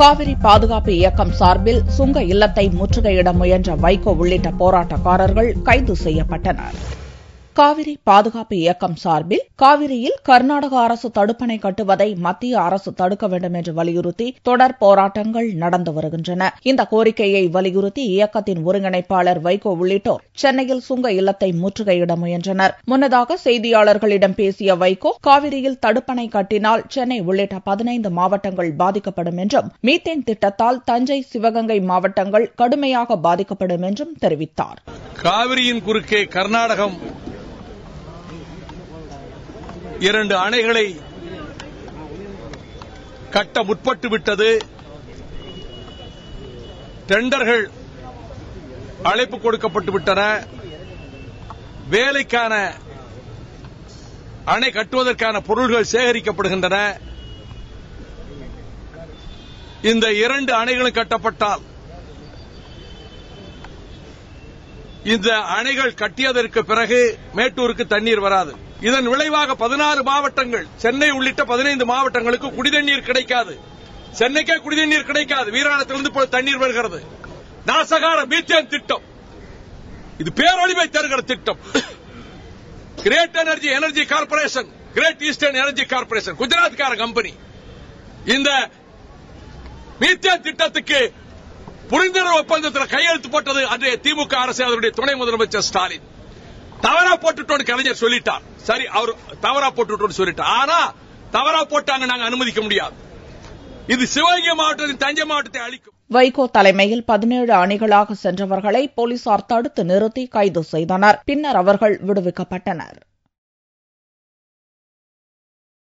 காவிரி பாதுகாப்பு இயக்கம் சார்பில் சுங்க இல்லத்தை முற்றுகையிட முயன்ற வைகோ உள்ளிட்ட போராட்டக்காரர்கள் கைது செய்யப்பட்டனர் காவிரி பாதுகாப்பு இயக்கம் சார்பில் காவிரியில் கர்நாடக அரசு தடுப்பணை கட்டுவதை மத்திய அரசு தடுக்க வேண்டும் என்று வலியுறுத்தி தொடர் போராட்டங்கள் நடந்து வருகின்றன இந்த கோரிக்கையை வலியுறுத்தி இயக்கத்தின் ஒருங்கிணைப்பாளர் வைகோ உள்ளிட்டோர் சென்னையில் சுங்க இல்லத்தை முற்றுகையிட முயன்றனர் முன்னதாக செய்தியாளர்களிடம் பேசிய வைகோ காவிரியில் தடுப்பணை கட்டினால் சென்னை உள்ளிட்ட பதினைந்து மாவட்டங்கள் பாதிக்கப்படும் என்றும் மீத்தேன் திட்டத்தால் தஞ்சை சிவகங்கை மாவட்டங்கள் கடுமையாக பாதிக்கப்படும் என்றும் தெரிவித்தார் காவிரியின் குறுக்கே கர்நாடகம் இரண்டு அணைகளை கட்ட முற்பட்டு விட்டது டெண்டர்கள் அழைப்பு கொடுக்கப்பட்டு விட்டன வேலைக்கான அணை கட்டுவதற்கான பொருள்கள் சேகரிக்கப்படுகின்றன இந்த இரண்டு அணைகளும் கட்டப்பட்டால் இந்த அணைகள் கட்டியதற்கு பிறகு மேட்டூருக்கு தண்ணீர் வராது இதன் விளைவாக பதினாறு மாவட்டங்கள் சென்னை உள்ளிட்ட பதினைந்து மாவட்டங்களுக்கு குடிதண்ணீர் கிடைக்காது சென்னைக்கே குடிதண்ணீர் கிடைக்காது வீராணத்திலிருந்து இப்போ தண்ணீர் வருகிறது நாசகார மீத்தேன் திட்டம் இது பேரழிவை தருகிற திட்டம் great energy energy corporation great eastern energy corporation குஜராத்கார கம்பெனி இந்த மீத்தேன் திட்டத்துக்கு புரிந்துணர்வு ஒப்பந்தத்தில் கையெழுத்து போட்டது அன்றைய திமுக அரசு அதனுடைய துணை முதலமைச்சர் ஸ்டாலின் தவறா போட்டுட்டோன்னு கலைஞர் சொல்லிட்டார் சரி அவர் தவறா போட்டுட்டோன்னு சொல்லிட்டார் ஆனா தவறா போட்டாங்க நாங்க அனுமதிக்க முடியாது இது சிவகங்கை மாவட்டத்தின் தஞ்சை மாவட்டத்தை அளிக்கும் வைகோ தலைமையில் பதினேழு அணிகளாக சென்றவர்களை போலீசார் தடுத்து நிறுத்தி கைது செய்தனர் பின்னர் அவர்கள் விடுவிக்கப்பட்டனர்